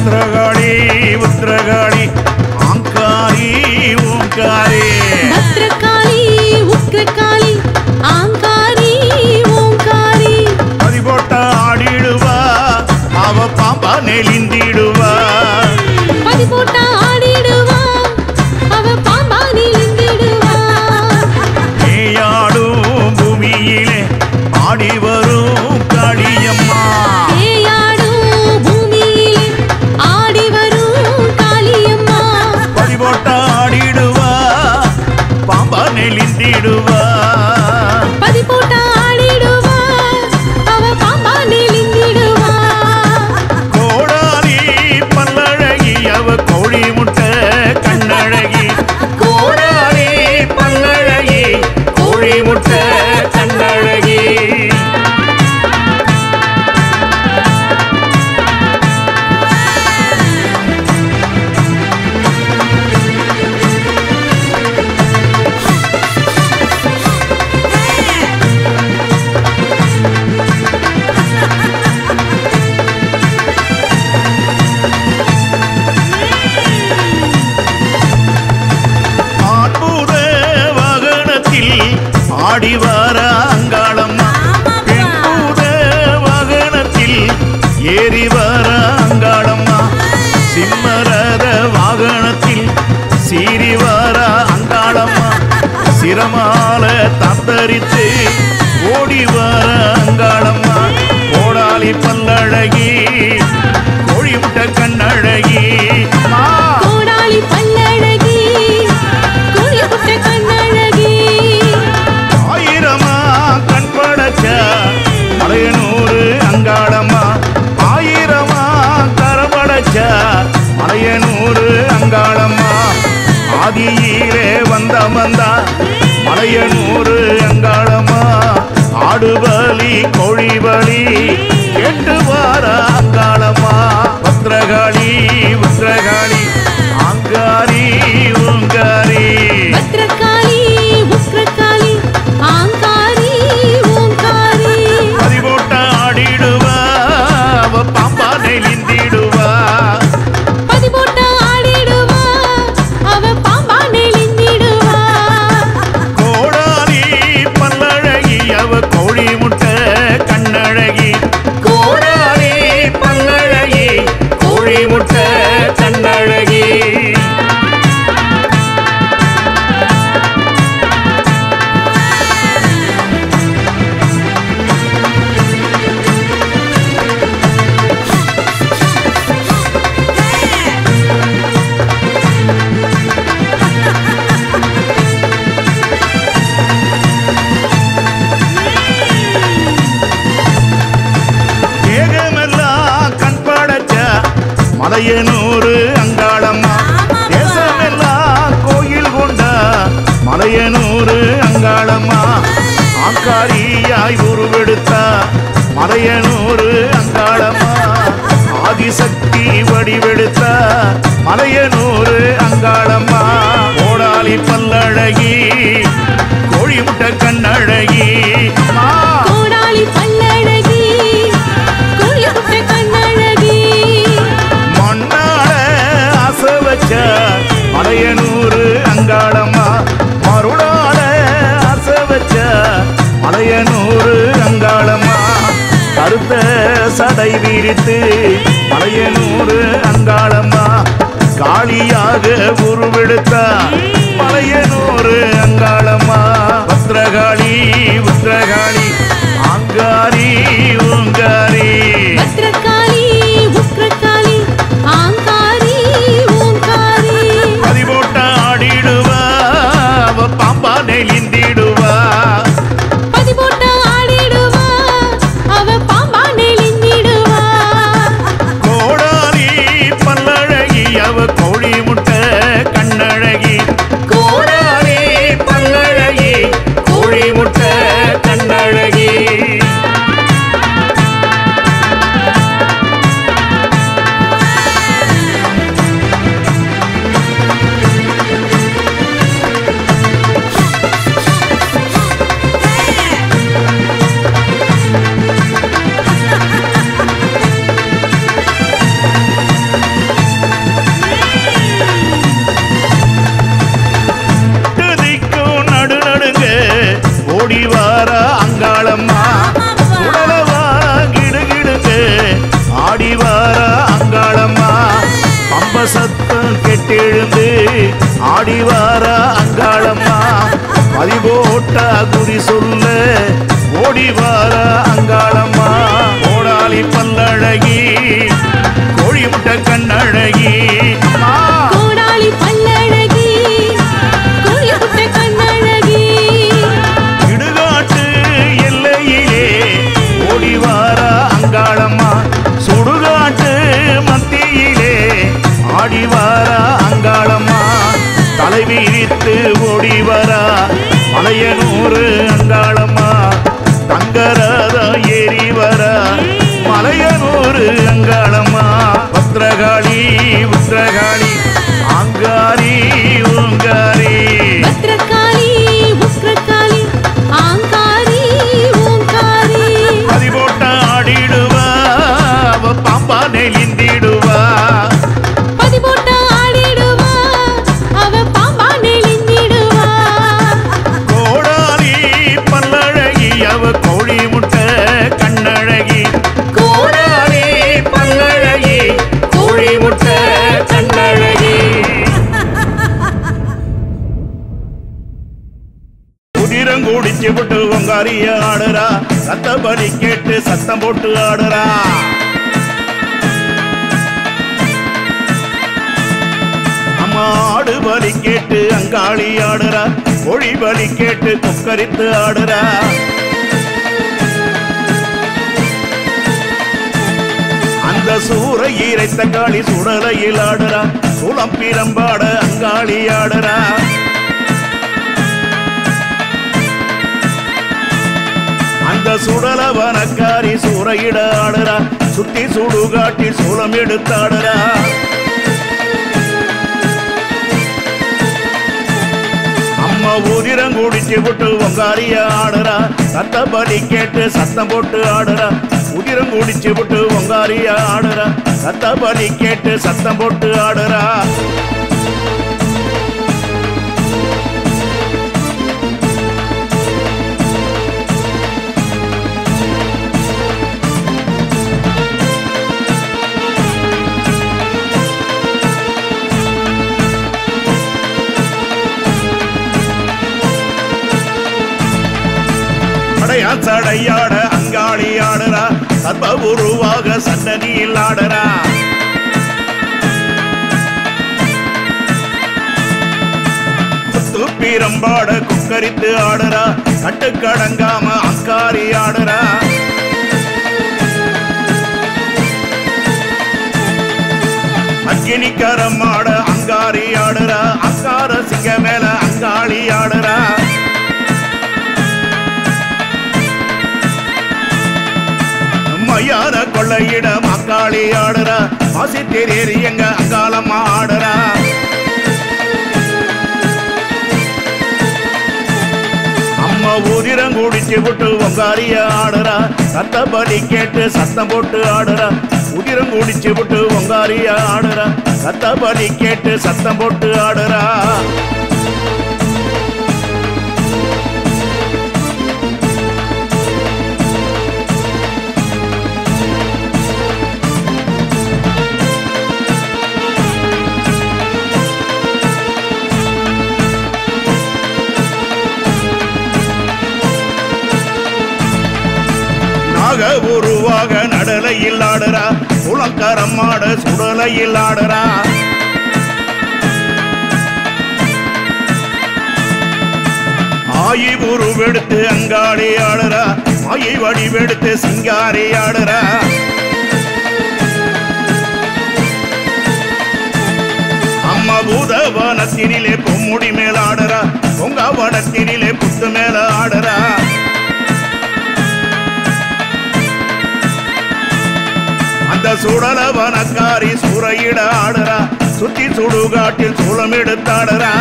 பத்ரகாளி உத்ரகாளி ஆங்காரி ஓங்காரி பத்ரகாளி உக்ரகாளி ஆங்காரி ஓங்காரி பதிபோட்ட ஆடிடுவா அவ பாம்பா நெளிந்திடுவா பதி போட்டா ஆடிடுவா அவ பாம்பா நீந்திடுவா மேயாடும் பூமியிலே ஆடி வரும் காளியம்மா ஏயாடும் பூமியிலே ஆடி வரும் காளியம்மா பதிபோட்ட ஆடிடுவா பாம்பா நெளிந்திடுவா பதி போட்டா ஆடிடுவா அவ பாம்பா நீந்திடுவா கோடாலி பல்லழகி அவ கோழி முட்டை கண்ணழகி கோடாலி பல்லழகி கோழி முட்டை கண்ணழகி அற்புத வாகனத்தில் ஆடி வர அங்காளம்மா பெண்புத வாகனத்தில் ஏறி வர அங்காளம்மா சிம்மரத வாகனத்தில் சீறி வர அங்காளம்மா சிரமால தத்தரித்து ஓடி வர அங்காளம்மா கோடாலி பல்லழகி கோழி முட்டை கண்ணழகி அம்மா கோடாளி பல்லழகி கோழிக்குட்ட கண்ணழகி ஆயிரமா கண் படைச்ச மலையனூறு அங்காளம்மா ஆயிரமா கரபடைச்ச மலையனூறு அங்காளம்மா ஆதியிலே வந்த வந்தா மலையனூறு அங்காளம்மா ஆடுபலி கோழிபலி கேட்டு வார அங்காளம்மா பத்ரகாளி உத்ரகாளி அங்காரி உங்காரி பத்ரகாளி உக்ரகாளி ஆங்காரி ஓங்காரி பதிபோட்ட ஆடிடுவா அவ பாம்பா நெளிந்திடுவா பதி போட்டா ஆடிடுவா அவ பாம்பா நெளிந்திடுவா கோடாலி பல்லழகி அவ கோழி முட்டை கண்ணழகி கோடாலி பல்லழகி கோழி முட்டை கண்ணழகி ஏகமெல்லாம் கண் படைச்ச மலையனூறு அங்காளம்மா தேசமெல்லாம் கோயில் கொண்ட மலையனூறு அங்காளம்மா ஆங்காரியாய் உருவெடுத்த மலையனூறு அங்காளம்மா ஆதிசக்தி வடிவெடுத்த மலையனூறு அங்காளம்மா கோடாலி பல்லழகி கோழி முட்டை கண்ணழகி அம்மா கோடாளி பல்லழகி கோழிக்குட்ட கண்ணழகி மண்ணால ஆசை வச்ச மலையனூறு அங்காளம்மா மருளால ஆசை வச்ச மலையனூறு அங்காளம்மா கருத்த சடை விரித்து மலையனூறு அங்காளம்மா காளியாக உருவெடுத்த மலையனூறு அங்காளம்மா பத்ரகாளி உத்ரகாளி அங்காரி உங்காரி பத்ரகாளி உக்ரகாளி ஆங்காரி ஓங்காரி பதிபோட்ட ஆடிடுவா அவ பாம்பா நெளிந்திடுவா பதி போட்டா ஆடிடுவா அவ பாம்பா நெளிந்திடுவா கோடாலி பல்லழகி அவ கோழி முட்டை கண்ணழகி கோடாலி இருந்து ஆடி வாரா அங்காளம்மா பதிபோட்டா குறி சொல்ல ஓடி வாரா அங்காளம்மா கோடாலி பல்லழகி கோழி முட்டை கண்ணழகி அம்மா கோடாளி பல்லழகி கோழிப்புட்ட கண்ணழகி இடுகாட்டு எல்லையிலே ஓடி வாரா அங்காளம்மா சுடுகாட்டு மத்தியிலே ஆடி வாரா அங்காளம்மா தலை விரித்து ஓடி வரா மலையனூறு அங்காளம்மா தங்கரதா ஏறி வரா மலையனூறு அங்காளம்மா பத்ரகாளி உத்ரகாளி ஆங்காரி ஓங்காரி பத்ரகாளி உக்ரகாளி ஆங்காரி ஓங்காரி பதிபோட்ட ஆடிடுவா அவ பாம்பா நெளிந்திடுவா பதிபோட்ட ஆடிடுவா அவ பாம்பா நெளிந்திடுவா கோடாலி பல்லழகி அவ கோழி முட்டை கண்ணழகி கோடாலி பல்லழகி கோழி முட்டை கண்ணழகி உதிரம் குடிச்சு விட்டு உங்காரிய ஆடுறா சத்தபடி கேட்டு சத்தம் போட்டு ஆடுறா அம்மா ஆடு பலி கேட்டு அங்காளி ஆடுறா மொழி பலி கேட்டு கொக்கரித்து ஆடுறா அந்த சூறை ஈரைத்த காளி சுடலையில் ஆடுறா சூளம் பிரம்பாட அங்காளி ஆடுறா அந்த சுடலவனக்காரி சூறையிட ஆடுறா சுத்தி சுடுகாட்டி சூளம் எடுத்தாடுறா அம்மா உதிரம் குடிச்சு விட்டு உங்காரிய ஆடுறா சத்த பலி கேட்டு சத்தம் போட்டு ஆடுறா உதிரம் குடிச்சு விட்டு உங்காரிய ஆடுறா சத்த பலி கேட்டு சத்தம் போட்டு ஆடுறா படையா சடையாட அங்காளி ஆடுறா சர்வ உருவாக சன்னதியில் ஆடுறா பீரம்பாட குக்கரித்து ஆடுறா கட்டுக்கடங்காம அங்காரி ஆடுறா அக்கினிக்கரம் ஆட அங்காரி ஆடுறா அங்கார சிங்க மேல அங்காளி ஆடுறா மையான கொள்ளையிட மக்காளி ஆடுறா மாசி தெரியறி எங்க அங்காளம்மா ஆடுறா அம்மா உதிரம் குடிச்சு விட்டு உங்காரிய ஆடுறா சத்த பலி கேட்டு சத்தம் போட்டு ஆடுறா உதிரம் குடிச்சு விட்டு உங்காரிய ஆடுறா சத்த பலி கேட்டு சத்தம் போட்டு ஆடுறா நாக உருவாக நடலையில் ஆடுறா குளக்கரம் ஆட சுடலையில் ஆடுறா ஆயி உருவெடுத்து அங்காளி ஆடுறா ஆயி வடிவெடுத்து சிங்காரி ஆடுறா அம்மா பூதவனத்தினிலே பொம்முடி மேல ஆடுறா பொங்காவனத்தினிலே புத்து மேல ஆடுறா அந்த சுடலவனக்காரி சூறையிட ஆடுறா சுத்தி சுடுகாட்டில் சூளம் எடுத்தாடுறா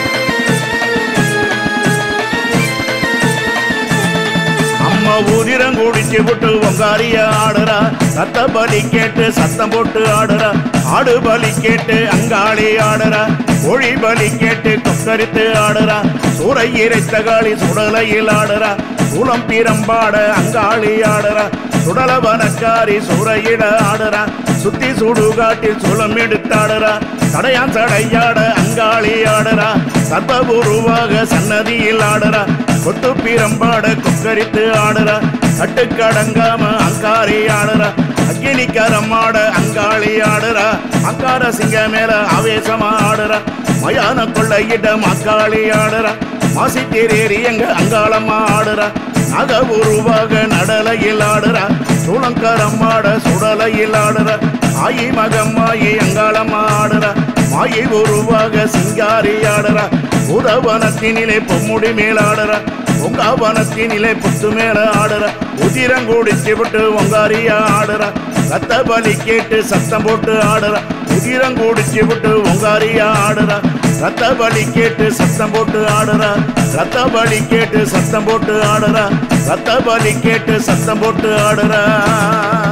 அம்மா உதிரம் குடிச்சு விட்டு உங்காரிய ஆடுறா சத்த பலி கேட்டு சத்தம் போட்டு ஆடுறா ஆடு பலி கேட்டு அங்காளி ஆடுறா கோழி பலி கேட்டு கொக்கரித்து ஆடுறா சூறை இறைத்த காளி சுடலையில் ஆடுறா சூளம் பீரம்பாட அங்காளி ஆடுறா சுடலவனக்காரி சூறையிட ஆடுறா சுத்தி சுடுகாட்டில் சுலம் எடுத்தாடுறா தடையான் சடையாட அங்காளி ஆடுறா சர்வ உருவாக சன்னதியில் ஆடுறா கொத்து பீரம்பாட கொக்கரித்து ஆடுறா கட்டுக்கடங்காம அங்காரி ஆடுறா அக்கினிக்கரம் ஆட அங்காளி ஆடுறா அங்கார சிங்க மேல ஆவேசமா ஆடுறா மயான கொள்ளையிட மக்காளி ஆடுறா மாசி தேரேறி எங்க அங்காளம்மா ஆடுறா நக உருவாக நடலையில் ஆடுறா சூளங்கரம் ஆட சுடலையில் ஆடுறா ஆயி மகம்மாயி அங்காளம்மா ஆடுறா மாயி உருவாக சிங்காரி ஆடுறா உதவனத்தினிலே பொம்முடி மேலாடுறா பொங்காவனத்தினிலே புத்து மேல ஆடுறா உதிரங்குடிச்சு விட்டு ஒங்காரியா ஆடுறா ரத்த பலி கேட்டு சத்தம் போட்டு ஆடுறா உதிரங்குடிச்சு விட்டு ஒங்காரியா ஆடுறா ரத்த பலி கேட்டு சத்தம் போட்டு ஆடுறா ரத்த பலி கேட்டு சத்தம் போட்டு ஆடுறா ரத்த பலி கேட்டு சத்தம் போட்டு ஆடுறா